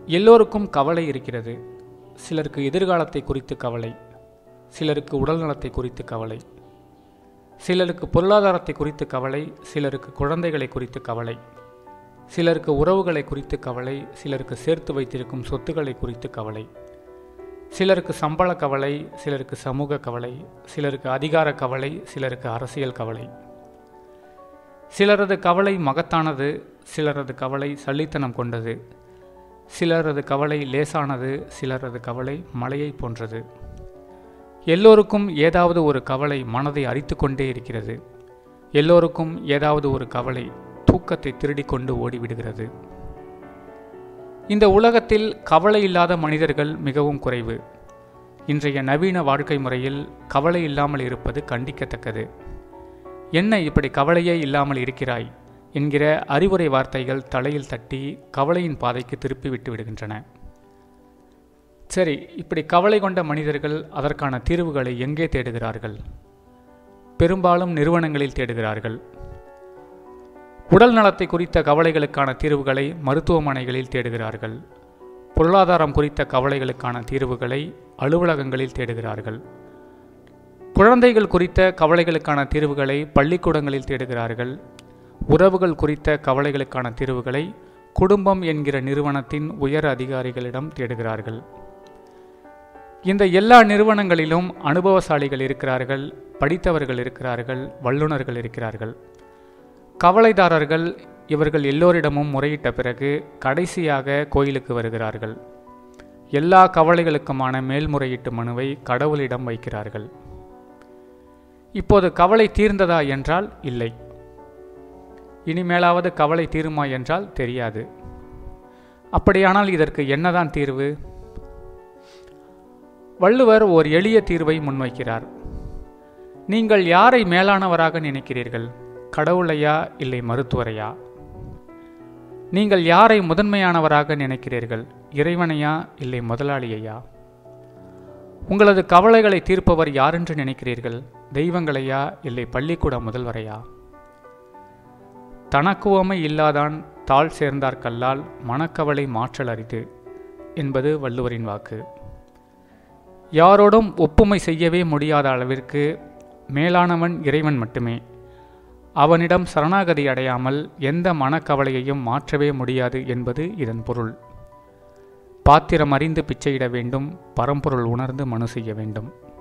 எல்லோருக்கும் கவலை இருக்கிறது சிலருக்கு எதிர்காலத்தை குறித்து கவலை சிலருக்கு உடல்நலத்தை குறித்து கவலை சிலருக்கு பொருளாதாரத்தை குறித்து கவலை சிலருக்கு குழந்தைகளை குறித்து கவலை சிலருக்கு உறவுகளை குறித்து கவலை சிலருக்கு சேர்த்து வைத்திருக்கும் சொத்துக்களை குறித்து கவலை சிலருக்கு சம்பள கவலை சிலருக்கு சமூக கவலை சிலருக்கு அதிகார கவலை சிலருக்கு அரசியல் கவலை சிலரது கவலை மகத்தானது சிலரது கவலை சல்லித்தனம் கொண்டது சிலரது கவலை லேசானது சிலரது கவலை மலையை போன்றது எல்லோருக்கும் ஏதாவது ஒரு கவலை மனதை அரித்து கொண்டே இருக்கிறது எல்லோருக்கும் ஏதாவது ஒரு கவலை தூக்கத்தை திருடிக்கொண்டு ஓடிவிடுகிறது இந்த உலகத்தில் கவலை இல்லாத மனிதர்கள் மிகவும் குறைவு இன்றைய நவீன வாழ்க்கை முறையில் கவலை இல்லாமல் இருப்பது கண்டிக்கத்தக்கது என்ன இப்படி கவலையே இல்லாமல் இருக்கிறாய் என்கிற அறிவுரை வார்த்தைகள் தலையில் தட்டி கவலையின் பாதைக்கு திருப்பி விட்டு விடுகின்றன சரி இப்படி கவலை கொண்ட மனிதர்கள் அதற்கான தீர்வுகளை எங்கே தேடுகிறார்கள் பெரும்பாலும் நிறுவனங்களில் தேடுகிறார்கள் உடல் நலத்தை குறித்த கவலைகளுக்கான தீர்வுகளை மருத்துவமனைகளில் தேடுகிறார்கள் பொருளாதாரம் குறித்த கவலைகளுக்கான தீர்வுகளை அலுவலகங்களில் தேடுகிறார்கள் குழந்தைகள் குறித்த கவலைகளுக்கான தீர்வுகளை பள்ளிக்கூடங்களில் தேடுகிறார்கள் உறவுகள் குறித்த கவலைகளுக்கான தீர்வுகளை குடும்பம் என்கிற நிறுவனத்தின் உயர் அதிகாரிகளிடம் தேடுகிறார்கள் இந்த எல்லா நிறுவனங்களிலும் அனுபவசாலிகள் இருக்கிறார்கள் படித்தவர்கள் இருக்கிறார்கள் வல்லுநர்கள் இருக்கிறார்கள் கவலைதாரர்கள் இவர்கள் எல்லோரிடமும் முறையிட்ட பிறகு கடைசியாக கோயிலுக்கு வருகிறார்கள் எல்லா கவலைகளுக்குமான மேல்முறையீட்டு மனுவை கடவுளிடம் வைக்கிறார்கள் இப்போது கவலை தீர்ந்ததா என்றால் இல்லை இனிமேலாவது கவலை தீருமா என்றால் தெரியாது அப்படியானால் இதற்கு என்னதான் தீர்வு வள்ளுவர் ஓர் எளிய தீர்வை முன்வைக்கிறார் நீங்கள் யாரை மேலானவராக நினைக்கிறீர்கள் கடவுளையா இல்லை மருத்துவரையா நீங்கள் யாரை முதன்மையானவராக நினைக்கிறீர்கள் இறைவனையா இல்லை முதலாளியையா உங்களது கவலைகளை தீர்ப்பவர் யாரென்று நினைக்கிறீர்கள் தெய்வங்களையா இல்லை பள்ளிக்கூட முதல்வரையா தனக்குவமை இல்லாதான் தாழ் சேர்ந்தார் கல்லால் மனக்கவலை மாற்றல் அரிது என்பது வள்ளுவரின் வாக்கு யாரோடும் ஒப்புமை செய்யவே முடியாத அளவிற்கு மேலானவன் இறைவன் மட்டுமே அவனிடம் சரணாகதி அடையாமல் எந்த மனக்கவலையையும் மாற்றவே முடியாது என்பது இதன் பொருள் பாத்திரம் அறிந்து பிச்சையிட வேண்டும் பரம்பொருள் உணர்ந்து மனு செய்ய வேண்டும்